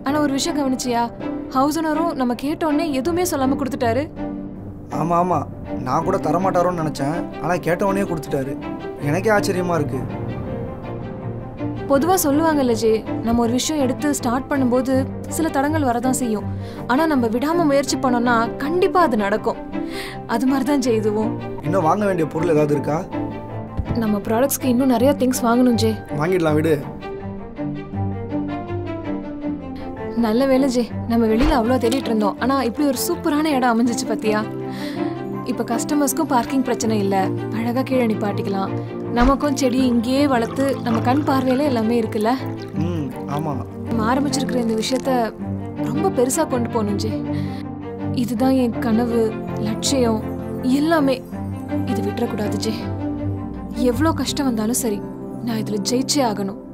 ஆனா ஒரு விஷயம் கவனிச்சியா ஹவுஸ் ஓனரும் நம்ம கேட்டோடனே எதுவுமே சொல்லாம கொடுத்துட்டாரு ஆமாம் ஆமாம் நான் கூட தரமாட்டாரோன்னு நினச்சேன் ஆனால் கேட்டவனே கொடுத்துட்டாரு எனக்கே ஆச்சரியமா இருக்கு பொதுவா சொல்லுவாங்கல்ல ஜே நம்ம ஒரு விஷயம் எடுத்து ஸ்டார்ட் பண்ணும்போது சில தடங்கள் வரதான் செய்யும் ஆனா நம்ம விடாம முயற்சி பண்ணோம்னா கண்டிப்பா அது நடக்கும் அது மாதிரி தான் ஜே இதுவும் இன்னும் வாங்க வேண்டிய பொருள் ஏதாவது இருக்கா நம்ம ப்ராடக்ட்ஸ்க்கு இன்னும் நிறைய திங்ஸ் வாங்கணும் ஜே வாங்கிடலாம் விடு நல்ல வேலை ஜே நம்ம வெளியில அவ்வளோ தேடிட்டு இருந்தோம் ஆனா இப்படி ஒரு சூப்பரான இடம் அமைஞ்சிச்சு பாத்தியா இப்ப கஸ்டமர்ஸ்க்கும் பார்க்கிங் பிரச்சனை இல்ல அழகா கீழே நிப்பாட்டிக்கலாம் நமக்கும் செடி இங்கேயே வளர்த்து நம்ம கண் பார்வையில எல்லாமே இருக்குல்ல ம் ஆமாம் நம்ம ஆரம்பிச்சிருக்கிற இந்த விஷயத்த ரொம்ப பெருசா கொண்டு போகணும் ஜே இதுதான் என் கனவு லட்சியம் எல்லாமே இது விட்டுறக்கூடாது ஜே எவ்வளோ கஷ்டம் வந்தாலும் சரி நான் இதுல ஜெயிச்சே ஆகணும்